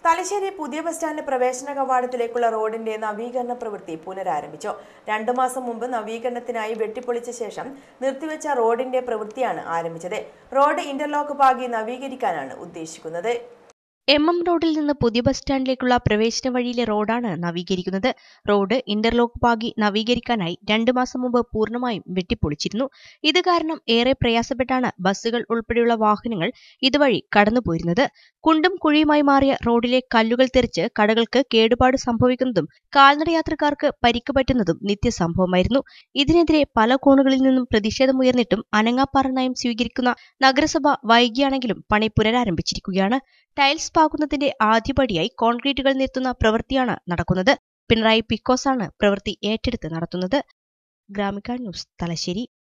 തലശ്ശേരി പുതിയ bus stand പ്രവേശന കവാടത്തിലേക്കുള്ള റോഡിന്റെ നവീകരണ പ്രവൃത്തി പുനരാരംഭിച്ചു രണ്ടു മാസം മുമ്പ് നവീകരണത്തിനായി വെട്ടിപ്പൊളിച്ച ശേഷം നിർത്തിവെച്ച റോഡിന്റെ പ്രവൃത്തിയാണ് ആരംഭിച്ചത് റോഡ് ഇന്റർലോക്ക് പാകി നവീകരിക്കാനാണ് ഉദ്ദേശിക്കുന്നത് എം എം റോഡിൽ നിന്ന് പുതിയ ബസ് സ്റ്റാൻഡിലേക്കുള്ള പ്രവേശന വഴിയിലെ റോഡാണ് നവീകരിക്കുന്നത് റോഡ് ഇന്റർലോക്ക് പാകി നവീകരിക്കാനായി രണ്ടു മാസം മുമ്പ് പൂർണ്ണമായും വെട്ടിപ്പൊളിച്ചിരുന്നു ഇത് കാരണം ഏറെ പ്രയാസപ്പെട്ടാണ് ബസ്സുകൾ ഉൾപ്പെടെയുള്ള വാഹനങ്ങൾ ഇതുവഴി കടന്നുപോയിരുന്നത് കുണ്ടും കുഴിയുമായി മാറിയ റോഡിലെ കല്ലുകൾ തെറിച്ച് കടകൾക്ക് കേടുപാട് സംഭവിക്കുന്നതും കാൽനട യാത്രക്കാർക്ക് പരിക്ക് പറ്റുന്നതും നിത്യസംഭവമായിരുന്നു ഇതിനെതിരെ പല കോണുകളിൽ നിന്നും പ്രതിഷേധമുയർന്നിട്ടും അനങ്ങാപ്പാറ നയം സ്വീകരിക്കുന്ന നഗരസഭ വൈകിയാണെങ്കിലും പണി പുനരാരംഭിച്ചിരിക്കുകയാണ് ടൈൽസ് പാകുന്നതിന്റെ ആദ്യപടിയായി കോൺക്രീറ്റുകൾ നിർത്തുന്ന പ്രവൃത്തിയാണ് നടക്കുന്നത് പിണറായി പിക്കോസാണ് പ്രവൃത്തി ഏറ്റെടുത്ത് നടത്തുന്നത് ഗ്രാമിക ന്യൂസ് തലശ്ശേരി